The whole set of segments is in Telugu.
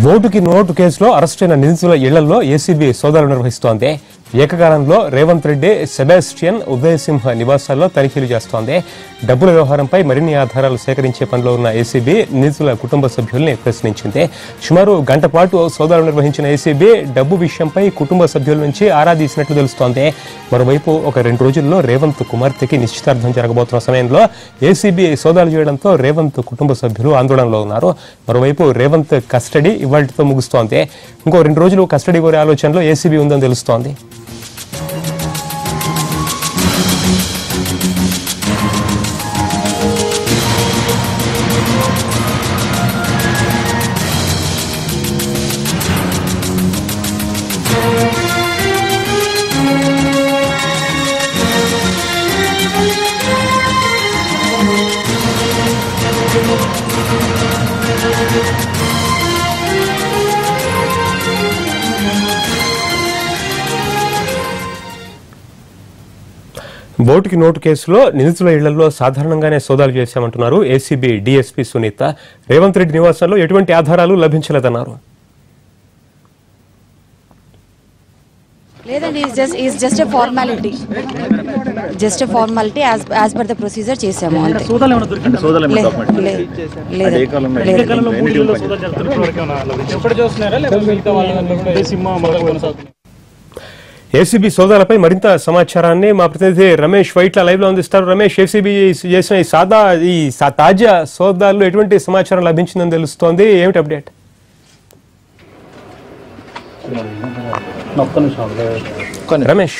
ఓటుకి నోటు కేసులో అరెస్టైన నిందితుల ఇళ్లలో ఏసీబీ సోదాలు నిర్వహిస్తోంది ఏకకాలంలో రేవంత్ రెడ్డి సెబాస్టియన్ ఉదయసింహ నివాసాల్లో తనిఖీలు చేస్తోంది డబ్బుల వ్యవహారంపై మరిన్ని ఆధారాలు సేకరించే పనిలో ఉన్న ఏసీబీ నిందితుల కుటుంబ సభ్యుల్ని ప్రశ్నించింది సుమారు గంట పాటు సోదాలు నిర్వహించిన ఏసీబీ డబ్బు విషయంపై కుటుంబ సభ్యుల నుంచి ఆరా తీసినట్లు తెలుస్తోంది మరోవైపు ఒక రెండు రోజుల్లో రేవంత్ కుమార్తెకి నిశ్చితార్థం జరగబోతున్న సమయంలో ఏసీబీ సోదాలు చేయడంతో రేవంత్ కుటుంబ సభ్యులు ఆందోళనలో ఉన్నారు మరోవైపు రేవంత్ కస్టడీ ఇవాళతో ముగుస్తోంది ఇంకో రెండు రోజులు కస్టడీ కోరే ఆలోచనలో ఏసీబీ ఉందని తెలుస్తోంది బోటుకి నోటు కేసులో నిందితుల ఇళ్లలో సాధారణంగానే సోదాలు చేశామంటున్నారు ఏసీబీ డీఎస్పీ సునీత రేవంత్ రెడ్డి నివాసంలో ఎటువంటి ఆధారాలు లభించలేదన్నారు లేదండి is just is just a formality just a formality as as per the procedure చేసాము అంతే సోదాలు ఏమైనా దొరికింది సోదాలు లే- లే- లేదు లేదు కాలంలో మూడు నెలల్లో సోదాలు జరుగుతున్న ఇప్పటి వరకు ఏమైనా లభించిందా? ఎప్పుడు చూస్తున్నారా లేకపోతే మిగతా వాళ్ళందరూ కూడా ఇదే సినిమా మొదలు కొనసాగుతుంది ఏసీబీ సోదాలపై మరింత సమాచారాన్ని మా ప్రతినిధి రమేష్ వైట్ల లైవ్ లో అందిస్తారు రమేష్ ఏసీబీ చేసిన ఈ సాదా ఈ సా- తాజా సోదాల్లో ఎటువంటి సమాచారం లభించిందని తెలుస్తోంది ఏమిటి అప్డేట్ ఒక్క నిమిషం రమేష్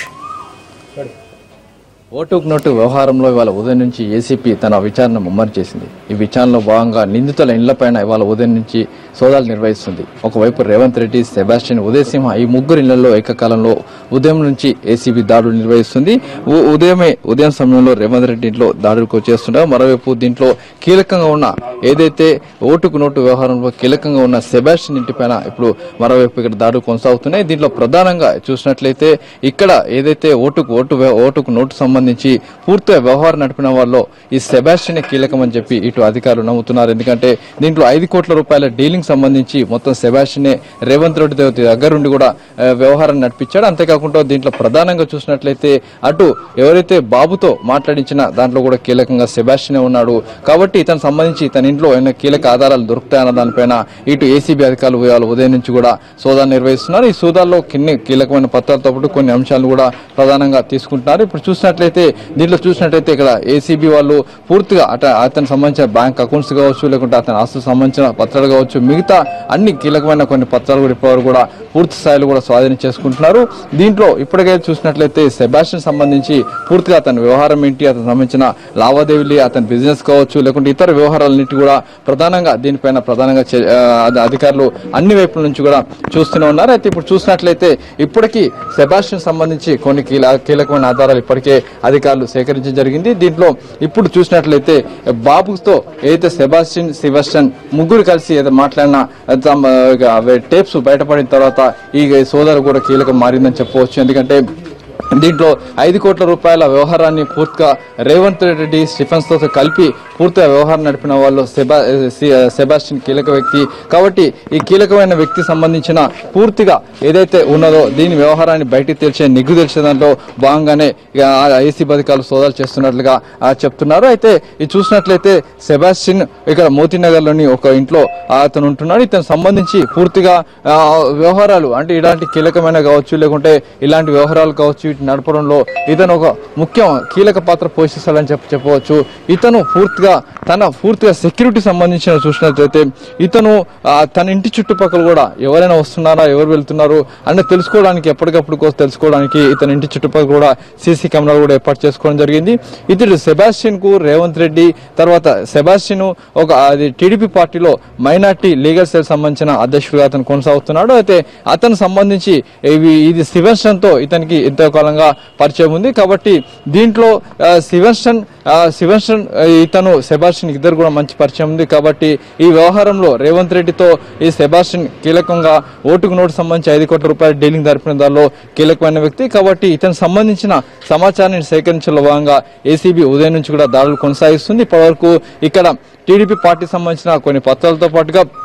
ఓటుకు నోటు వ్యవహారంలో ఇవాళ ఉదయం నుంచి ఏసీపీ తన విచారణ ముమ్మరు చేసింది ఈ విచారణలో భాగంగా నిందితుల ఇండ్లపైన ఇవాళ ఉదయం నుంచి సోదాలు నిర్వహిస్తుంది ఒకవైపు రేవంత్ రెడ్డి సెబాస్టియన్ ఉదయ్ సింహ ఈ ముగ్గురు ఇళ్లలో ఏకకాలంలో ఉదయం నుంచి ఏసీబీ దాడులు నిర్వహిస్తుంది ఉ- ఉదయమే ఉదయం సమయంలో రేవంత్ రెడ్డి ఇంట్లో దాడులకు చేస్తుండగా మరోవైపు దీంట్లో కీలకంగా ఉన్న ఏదైతే ఓటుకు నోటు వ్యవహారంలో కీలకంగా ఉన్న సెబాస్టియన్ ఇంటిపైన ఇప్పుడు మరోవైపు ఇక్కడ దాడులు కొనసాగుతున్నాయి దీంట్లో ప్రధానంగా చూసినట్లయితే ఇక్కడ ఏదైతే ఓటుకు ఓటు వ్య- ఓటుకు నోటు సంబంధించి పూర్తిగా వ్యవహారం నడిపిన వాళ్ళు ఈ సెబాస్టియన్ కీలకమని చెప్పి ఇటు అధికారులు నమ్ముతున్నారు ఎందుకంటే దీంట్లో ఐదు కోట్ల రూపాయల డీలింగ్ సంబంధించి మొత్తం సెబాస్టియనే రేవంత్ రెడ్డి దేవత దగ్గరుండి కూడా ఆ, వ్యవహారం నడిపించాడు అంతేకాకుండా దీంట్లో ప్రధానంగా చూసినట్లయితే అటు ఎవరైతే బాబుతో మాట్లాడించిన దాంట్లో కూడా కీలకంగా సెబాస్టియనే ఉన్నాడు కాబట్టి ఇతను సంబంధించి ఇతని ఇంట్లో ఏమైనా కీలక ఆధారాలు దొరుకుతాయన్న దానిపైన ఇటు ఏసీబీ అధికారులు ఇవాళ ఉదయం నుంచి కూడా సోదాలు నిర్వహిస్తున్నారు ఈ సోదాల్లో కొన్ని కీలకమైన పత్రాలతో పాటు కొన్ని అంశాలను కూడా ప్రధానంగా తీసుకుంటున్నారు ఇప్పుడు చూసినట్లయితే దీంట్లో చూసినట్లయితే ఇక్కడ ఏసీబీ వాళ్ళు పూర్తిగా అట అతనికి సంబంధించిన బ్యాంక్ అకౌంట్స్ కావచ్చు లేకుంటే అతని ఆస్తులకు సంబంధించిన పత్రాలు కావచ్చు మిగతా అన్ని కీలకమైన కొన్ని పత్రాలు కూడా ఇప్పటివరకు కూడా పూర్తి స్థాయిలో కూడా స్వాధీనం చేసుకుంటున్నారు దీంట్లో ఇప్పటికే చూసినట్లయితే సెబాస్టియన్ సంబంధించి పూర్తిగా అతని వ్యవహారం ఏంటి అతనికి సంబంధించిన లావాదేవీలు అతని బిజినెస్ కావచ్చు లేకుంటే ఇతర వ్యవహారాలన్నిటి కూడా ప్రధానంగా దీనిపైన ప్రధానంగా చే- ఆ, అధి- అధికారులు అన్ని వైపుల నుంచి కూడా చూస్తూనే ఉన్నారు అయితే ఇప్పుడు చూసినట్లయితే ఇప్పటికీ సెబాస్టియన్ సంబంధించి కొన్ని కీల కీలకమైన ఆధారాలు ఇప్పటికే అధికారులు సేకరించడం జరిగింది దీంట్లో ఇప్పుడు చూసినట్లయితే బాబుతో ఏదైతే సెబాస్టియన్ సివస్టన్ ముగ్గురు కలిసి ఏదో మాట్లాడిన తమ, ఇక అవే టేప్స్ బయటపడిన తర్వాత ఈ సోదరు కూడా కీలకం మారిందని చెప్పవచ్చు ఎందుకంటే దీంట్లో ఐదు కోట్ల రూపాయల వ్యవహారాన్ని పూర్తిగా రేవంత్ రెడ్డి స్టిఫెన్స్ తో కలిపి పూర్తిగా వ్యవహారం నడిపిన వాళ్ళు సెబా సి- సెబాస్టియన్ కీలక వ్యక్తి కాబట్టి ఈ కీలకమైన వ్యక్తి సంబంధించిన పూర్తిగా ఏదైతే ఉన్నదో దీని వ్యవహారాన్ని బయటికి తెలిసే నిగ్గు తెలిసే దాంట్లో భాగంగానే ఇక ఏసీ అధికారులు సోదాలు చేస్తున్నట్లుగా ఆ, చెప్తున్నారు అయితే ఇది చూసినట్లయితే సెబాస్టిన్ ఇక్కడ మోతీనగర్ లోని ఒక ఇంట్లో అతను ఉంటున్నాడు ఇతను సంబంధించి పూర్తిగా ఆ, వ్యవహారాలు అంటే ఇలాంటి కీలకమైన కావచ్చు లేకుంటే ఇలాంటి వ్యవహారాలు కావచ్చు వీటిని నడపడంలో ఇతను ఒక ముఖ్య కీలక పాత్ర పోషిస్తాడని చెప్ప చెప్పవచ్చు ఇతను పూర్తిగా తన పూర్తిగా సెక్యూరిటీ సంబంధించిన చూసినట్లయితే ఇతను ఆ, తన ఇంటి చుట్టుపక్కల కూడా ఎవరైనా వస్తున్నారా ఎవరు వెళ్తున్నారు అని తెలుసుకోవడానికి ఎప్పటికప్పుడు కోసం తెలుసుకోవడానికి ఇతని ఇంటి చుట్టుపక్కల కూడా సీసీ కెమెరాలు కూడా ఏర్పాటు చేసుకోవడం జరిగింది ఇతడు సెబాస్టియన్ కు రేవంత్ రెడ్డి తర్వాత సెబాస్టిన్ ఒక అది టీడీపీ పార్టీలో మైనార్టీ లీగల్ సెల్ సంబంధించిన అధ్యక్షుడిగా అతను కొనసాగుతున్నాడు అయితే అతను సంబంధించి ఇవి ఇది శివన్షన్ తో ఇతనికి ఎంతో కాలంగా పరిచయం ఉంది కాబట్టి దీంట్లో ఆ, శివన్షన్ ఆ, శివన్షన్ ఆ, ఇతను సెబాస్టిన్ ఇద్దరు కూడా మంచి పరిచయం ఉంది కాబట్టి ఈ వ్యవహారంలో రేవంత్ రెడ్డితో ఈ సెబాస్టిన్ కీలకంగా ఓటుకు నోటు సంబంధించి ఐదు కోట్ల రూపాయల డీలింగ్ జరిపిన దానిలో కీలకమైన వ్యక్తి కాబట్టి ఇతనికి సంబంధించిన సమాచారాన్ని సేకరించడంలో భాగంగా ఏసీబీ ఉదయం నుంచి కూడా దాడులు కొనసాగిస్తుంది ఇప్పటివరకు ఇక్కడ టీడీపీ పార్టీ సంబంధించిన కొన్ని పత్రాలతో పాటుగా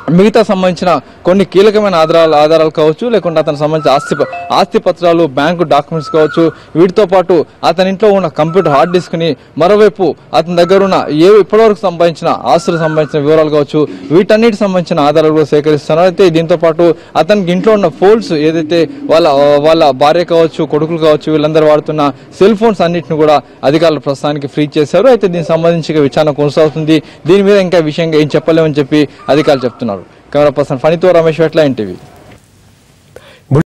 మిగతా సంబంధించిన కొన్ని కీలకమైన ఆధారాలు ఆధారాలు కావచ్చు లేకుంటే అతనికి సంబంధించిన ఆస్తి ప- ఆస్తి పత్రాలు బ్యాంకు డాక్యుమెంట్స్ కావచ్చు వీటితో పాటు అతని ఇంట్లో ఉన్న కంప్యూటర్ హార్డ్ డిస్క్ ని మరోవైపు అతని దగ్గర ఉన్న ఏ ఇప్పటివరకు సంబంధించిన ఆస్తులకు సంబంధించిన వివరాలు కావచ్చు వీటన్నిటికి సంబంధించిన ఆధారాలు కూడా సేకరిస్తున్నారు అయితే దీంతో పాటు అతనికి ఇంట్లో ఉన్న ఫోన్స్ ఏదైతే వాళ్ళ వాళ్ళ భార్య కావచ్చు కొడుకులు కావచ్చు వీళ్ళందరూ వాడుతున్న సెల్ ఫోన్స్ అన్నిటిని కూడా అధికారులు ప్రస్తుతానికి ఫ్రీ చేశారు అయితే దీనికి సంబంధించి ఇక విచారణ కొనసాగుతుంది దీని మీద ఇంకా విషయంగా ఏం చెప్పలేమని చెప్పి అధికారులు చెప్తున్నారు కెమెరా పర్సన్ ఫణితో రమేష్ వెట్ల ఎన్టీవీ